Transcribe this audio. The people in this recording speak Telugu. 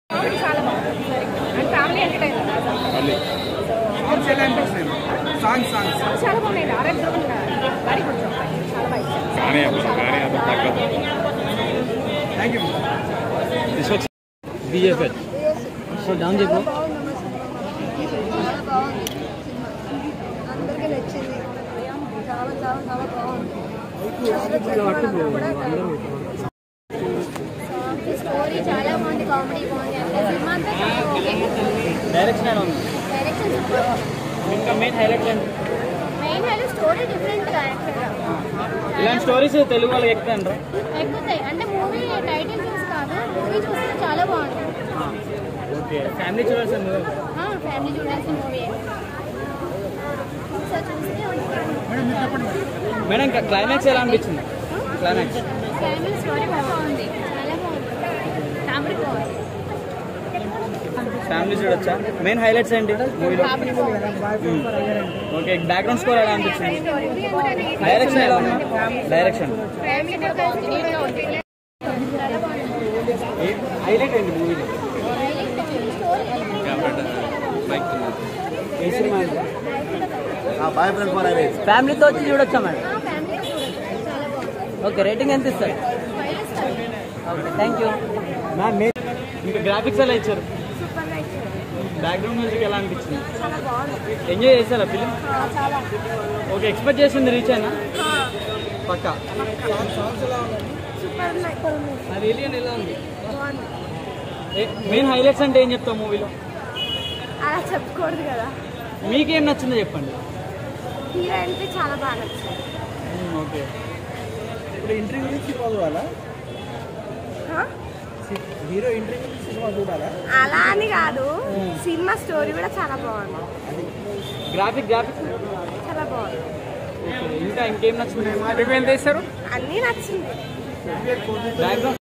చాలా బాగుంది అండ్ ఫ్యామిలీ ఎంటర్టైనర్ మళ్ళీ సాంగ్స్ ఎలా అనిపిస్తుంది సాంగ్స్ సాంగ్స్ చాలా బాగున్నాయి ఆర్ఎఫ్ డ్రోన్ గాడి కొంచెం చాలా బాగా ఇచ్చారు. కానీ అప్పుడు కానీ అంత తగ్గదు థ్యాంక్ యూ బీజేపీ సో డామ్ చెప్పు చాలా బాగుంది సినిమా అందరికీ నచ్చింది చాలా చాలా చాలా బాగుంది అసలు చెప్పడానికి కూడా సాంగ్స్ స్టోరీ చాలా బాగుంది కామెడీ బాగుంది అంటే సినిమా అంతా చాలా ఓకే డైరెక్షన్ ఎలా ఉంది డైరెక్షన్ సూపర్ ఇంకా మెయిన్ హైలైట్ ఏంటి మెయిన్ హైలైట్ స్టోరీ డిఫరెంట్ యాక్చువల్గా ఇలాంటి స్టోరీస్ తెలుగు వాళ్ళకి ఎక్కుతాయంటారా ఎక్కుతాయి అంటే మూవీ టైటిల్ చూసి కాదు మూవీ చూస్తే చాలా బాగుంది ఓకే ఫ్యామిలీ చూడాల్సిన మూవీ ఫ్యామిలీ చూడాల్సిన మూవీ ఒకసారి చూస్తే మేడం ఇంకా క్లైమాక్స్ ఎలా అనిపించింది క్లైమాక్స్ ఫ్యామిలీ స్టోరీ బాగుంది చాలా బాగుంది కామెడీ బాగుంది ఫ్యామిలీ చూడొచ్చా మెయిన్ హైలైట్స్ ఏంటి మూవీలో ఓకే బ్యాక్గ్రౌండ్ స్కోర్ ఎలా అనిపించింది డైరెక్షన్ ఎలా ఉంది డైరెక్షన్ ఫ్యామిలీ కూడా బాగుంది నీట్గా ఉంది చాలా బాగుంది హైలైట్ ఏంటి మూవీలో స్టోరీ ఏ సినిమా బాయ్ ఫ్రెండ్ ఫర్ అవే ఫ్యామిలీతో వచ్చి చూడొచ్చా మేడం ఫ్యామిలీ చూడొచ్చు చాలా బాగుంది ఓకే రేటింగ్ ఎంత ఇస్తారు five star okay thank you ma'am ఇంకా గ్రాఫిక్స్ ఎలా ఇచ్చారు సూపర్గా ఇచ్చారు బ్యాక్గ్రౌండ్ మ్యూజిక్ ఎలా అనిపించింది చాలా బాగుంది ఎంజాయ్ చేశారా ఫిలిం చాలా ఓకే ఎక్స్పెక్ట్ చేసింది రీచ్ అయినా పక్కా సూపర్ ఉన్నాయి అది ఏలియన్ ఎలా ఉంది బాగుంది మెయిన్ హైలైట్స్ అంటే ఏం చెప్తావు మూవీలో అలా చెప్పకూడదు కదా మీకేం నచ్చిందో చెప్పండి హీరో ఎంట్రీ చాలా బాగా నచ్చింది ఓకే ఇప్పుడు ఇంటర్వ్యూ సినిమా చూడాలా హా? హీరో ఇంటర్వ్యూ సినిమా చూడాలా అలా అని కాదు సినిమా స్టోరీ కూడా చాలా బాగుంది గ్రాఫిక్ గ్రాఫిక్స్ చాలా బాగుంది ఇంకా ఇంకేం నచ్చింది ఎంత ఇస్తారు అన్నీ నచ్చింది బ్యాక్గ్రౌండ్